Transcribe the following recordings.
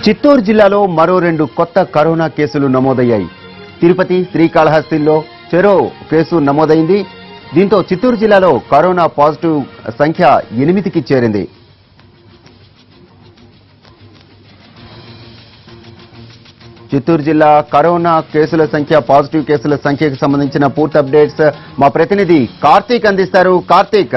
చిత్తూరు జిల్లాలో మరో రెండు కొత్త కరోనా కేసులు నమోదయ్యాయి తిరుపతి శ్రీకాళహస్తిలో చెరో కేసు నమోదైంది దీంతో చిత్తూరు జిల్లాలో కరోనా పాజిటివ్ సంఖ్య ఎనిమిదికి చేరింది చిత్తూరు జిల్లా కరోనా కేసుల సంఖ్య పాజిటివ్ కేసుల సంఖ్యకు సంబంధించిన పూర్తి అప్డేట్స్ మా ప్రతినిధి కార్తీక్ అందిస్తారు కార్తీక్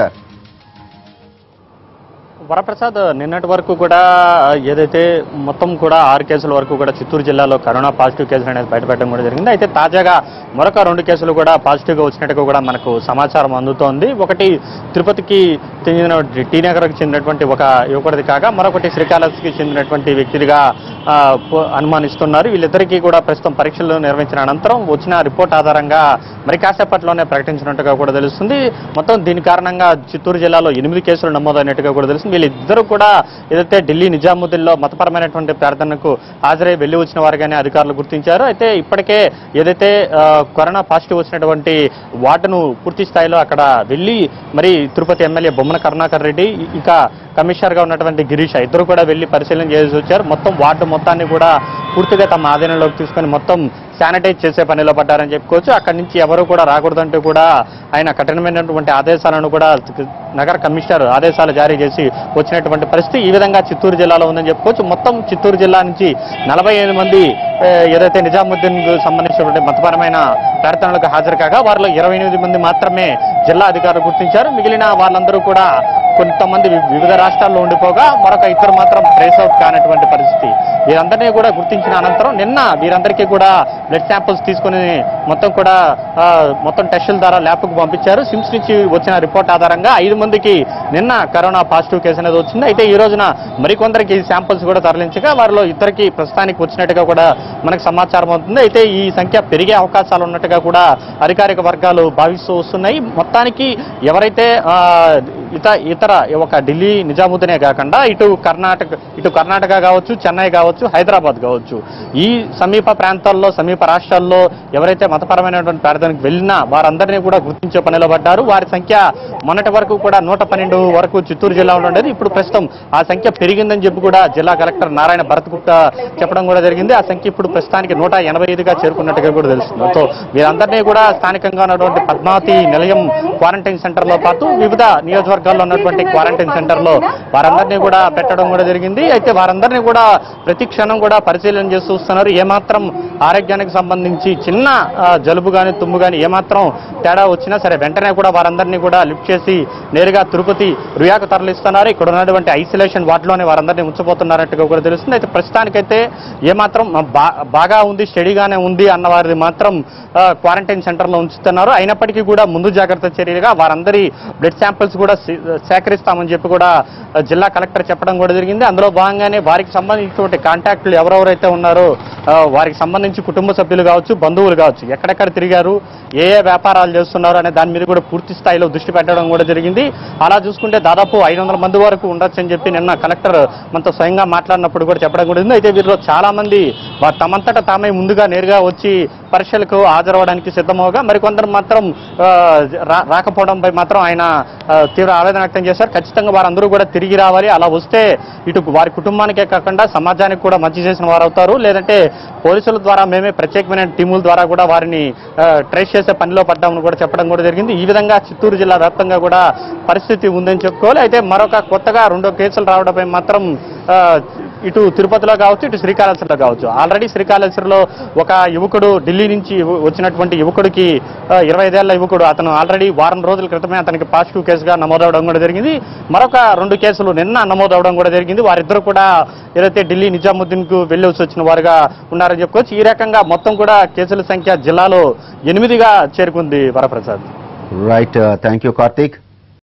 వరప్రసాద్ నిన్నటి వరకు కూడా ఏదైతే మొత్తం కూడా ఆరు కేసుల వరకు కూడా చిత్తూరు జిల్లాలో కరోనా పాజిటివ్ కేసులు అనేది బయటపెట్టడం కూడా జరిగింది అయితే తాజాగా మరొక రెండు కేసులు కూడా పాజిటివ్గా వచ్చినట్టుగా కూడా మనకు సమాచారం అందుతోంది ఒకటి తిరుపతికి చెందిన టీ నగర్కి చెందినటువంటి ఒక యువకుడిది కాగా మరొకటి శ్రీకాళహస్తికి చెందినటువంటి వ్యక్తిదిగా ఆ, పో- అనుమానిస్తున్నారు వీళ్ళిద్దరికీ కూడా ప్రస్తుతం పరీక్షలు నిర్వహించిన అనంతరం వచ్చిన రిపోర్ట్ ఆధారంగా మరి కాసేపట్లోనే ప్రకటించినట్టుగా కూడా తెలుస్తుంది మొత్తం దీని కారణంగా చిత్తూరు జిల్లాలో ఎనిమిది కేసులు నమోదైనట్టుగా కూడా తెలుస్తుంది వీళ్ళిద్దరూ కూడా ఏదైతే ఢిల్లీ నిజాముద్దీన్లో మతపరమైనటువంటి ప్రార్థనకు హాజరై వెళ్లి వచ్చిన వారుగానే అధికారులు గుర్తించారు అయితే ఇప్పటికే ఏదైతే ఆ, కరోనా పాజిటివ్ వచ్చినటువంటి వార్డును పూర్తి స్థాయిలో అక్కడ వెళ్లి మరి తిరుపతి ఎమ్మెల్యే బొమ్మన కరుణాకర్ రెడ్డి ఇక కమిషనర్ గా ఉన్నటువంటి గిరీష్ ఇద్దరు కూడా వెళ్లి పరిశీలన చేసి వచ్చారు మొత్తం వార్డు మొత్తాన్ని కూడా పూర్తిగా తమ ఆధీనంలోకి తీసుకొని మొత్తం శానిటైజ్ చేసే పనిలో పడ్డారని చెప్పుకోవచ్చు అక్కడి నుంచి ఎవరు కూడా రాకూడదంటూ కూడా ఆయన కఠినమైనటువంటి ఆదేశాలను కూడా నగర కమిషనర్ ఆదేశాలు జారీ చేసి వచ్చినటువంటి పరిస్థితి ఈ విధంగా చిత్తూరు జిల్లాలో ఉందని చెప్పుకోవచ్చు మొత్తం చిత్తూరు జిల్లా నుంచి నలభై ఐదు మంది ఏ, ఏదైతే నిజాముద్దీన్ సంబంధించినటువంటి మతపరమైన ప్రార్థనలకు హాజరు కాగా వారిలో ఇరవై ఎనిమిది మంది మాత్రమే జిల్లా అధికారులు గుర్తించారు మిగిలిన వాళ్ళందరూ కూడా కొంతమంది వి- వివిధ రాష్ట్రాల్లో ఉండిపోగా మరొక ఇద్దరు మాత్రం ట్రేస్ అవుట్ కానటువంటి పరిస్థితి వీరందరినీ కూడా గుర్తించిన అనంతరం నిన్న వీరందరికీ కూడా బ్లడ్ శాంపిల్స్ తీసుకుని మొత్తం కూడా ఆ, మొత్తం టెస్టుల ద్వారా ల్యాబ్కు పంపించారు సిమ్స్ నుంచి వచ్చిన రిపోర్ట్ ఆధారంగా ఐదు మందికి నిన్న కరోనా పాజిటివ్ కేసు అనేది వచ్చింది అయితే ఈ రోజున మరికొందరికి శాంపిల్స్ కూడా తరలించగా వారిలో ఇద్దరికి ప్రస్తుతానికి వచ్చినట్టుగా కూడా మనకు సమాచారం అవుతుంది అయితే ఈ సంఖ్య పెరిగే అవకాశాలు ఉన్నట్టుగా కూడా అధికారిక వర్గాలు భావిస్తూ వస్తున్నాయి మొత్తానికి ఎవరైతే ఆ, ఇత ఇతర ఒక ఢిల్లీ నిజాముద్దీనే కాకుండా ఇటు కర్ణాటక ఇటు కర్ణాటక కావచ్చు చెన్నై కావచ్చు హైదరాబాద్ కావచ్చు ఈ సమీప ప్రాంతాల్లో సమీప రాష్ట్రాల్లో ఎవరైతే మతపరమైనటువంటి ప్రార్థనకు వెళ్ళినా వారందరినీ కూడా గుర్తించే పనిలో పడ్డారు వారి సంఖ్య మొన్నటి వరకు కూడా నూట పన్నెండు వరకు చిత్తూరు జిల్లాలో ఉండేది ఇప్పుడు ప్రస్తుతం ఆ సంఖ్య పెరిగిందని చెప్పి కూడా జిల్లా కలెక్టర్ నారాయణ భరత్ గుప్తా చెప్పడం కూడా జరిగింది ఆ సంఖ్య ఇప్పుడు ప్రస్తుతానికి నూట ఎనభై ఐదుగా చేరుకున్నట్టుగా కూడా తెలుస్తుంది సో వీరందరినీ కూడా స్థానికంగా ఉన్నటువంటి పద్మావతి నిలయం క్వారంటైన్ సెంటర్ లో పాటు వివిధ నియోజకవర్గాల్లో ఉన్నటువంటి క్వారంటైన్ సెంటర్ లో వారందరినీ కూడా పెట్టడం కూడా జరిగింది అయితే వారందరినీ కూడా ప్రతి క్షణం కూడా పరిశీలన చేస్తూ వస్తున్నారు ఏమాత్రం ఆరోగ్యానికి సంబంధించి చిన్న ఆ, జలుబు గాని తుమ్ము గాని ఏమాత్రం తేడా వచ్చినా సరే వెంటనే కూడా వారందరినీ కూడా లిఫ్ట్ చేసి నేరుగా తిరుపతి రుయాకు తరలిస్తున్నారు ఇక్కడ ఉన్నటువంటి ఐసోలేషన్ వార్డులోనే వారందరినీ ఉంచబోతున్నారట్టుగా కూడా తెలుస్తుంది అయితే ప్రస్తుతానికైతే ఏమాత్రం బా- బాగా ఉంది స్టడీగానే ఉంది అన్న వారిది మాత్రం ఆ, క్వారంటైన్ సెంటర్ లో ఉంచుతున్నారు అయినప్పటికీ కూడా ముందు జాగ్రత్త చర్యలుగా వారందరి బ్లడ్ శాంపిల్స్ కూడా సే- సేకరిస్తామని చెప్పి కూడా ఆ, జిల్లా కలెక్టర్ చెప్పడం కూడా జరిగింది అందులో భాగంగానే వారికి సంబంధించినటువంటి కాంటాక్టులు ఎవరెవరైతే ఉన్నారో ఆ, వారికి సంబంధించి కుటుంబ సభ్యులు కావచ్చు బంధువులు కావచ్చు ఎక్కడెక్కడ తిరిగారు ఏ ఏ వ్యాపారాలు చేస్తున్నారు అనే దాని మీద కూడా పూర్తి స్థాయిలో దృష్టి పెట్టడం కూడా జరిగింది అలా చూసుకుంటే దాదాపు ఐదు వందల మంది వరకు ఉండొచ్చు అని చెప్పి నిన్న కలెక్టర్ మనతో స్వయంగా మాట్లాడినప్పుడు కూడా చెప్పడం కూడా ఉంది అయితే వీరిలో చాలా మంది వారు తమంతట తామే ముందుగా నేరుగా వచ్చి పరీక్షలకు హాజరవడానికి సిద్ధమవగా మరికొందరు మాత్రం ఆ, రా- రాకపోవడంపై మాత్రం ఆయన ఆ, తీవ్ర ఆవేదన వ్యక్తం చేశారు ఖచ్చితంగా వారందరూ కూడా తిరిగి రావాలి అలా వస్తే ఇటు వారి కుటుంబానికే కాకుండా సమాజానికి కూడా మంచి చేసిన వారు అవుతారు లేదంటే పోలీసుల ద్వారా మేమే ప్రత్యేకమైన టీముల ద్వారా కూడా వారిని ట్రేస్ చేసే పనిలో పడ్డామని కూడా చెప్పడం కూడా జరిగింది ఈ విధంగా చిత్తూరు జిల్లా వ్యాప్తంగా కూడా పరిస్థితి ఉందని చెప్పుకోవాలి అయితే మరొక కొత్తగా రెండో కేసులు రావడంపై మాత్రం ఆ, ఇటు తిరుపతిలో కావచ్చు ఇటు శ్రీకాళహస్తిలో కావచ్చు ఆల్రెడీ శ్రీకాళహస్తిలో ఒక యువకుడు ఢిల్లీ నుంచి వచ్చినటువంటి యువకుడికి ఆ, ఇరవై ఐదేళ్ల యువకుడు అతను ఆల్రెడీ వారం రోజుల క్రితమే అతనికి పాజిటివ్ కేసుగా నమోదవడం కూడా జరిగింది మరొక రెండు కేసులు నిన్న నమోదవడం కూడా జరిగింది వారిద్దరు కూడా ఏదైతే ఢిల్లీ నిజాముద్దీన్ కు వెళ్ళి వచ్చి వచ్చిన వారుగా ఉన్నారని చెప్పుకోవచ్చు ఈ రకంగా మొత్తం కూడా కేసుల సంఖ్య జిల్లాలో ఎనిమిదిగా చేరుకుంది Varaprasad right thank you Karthik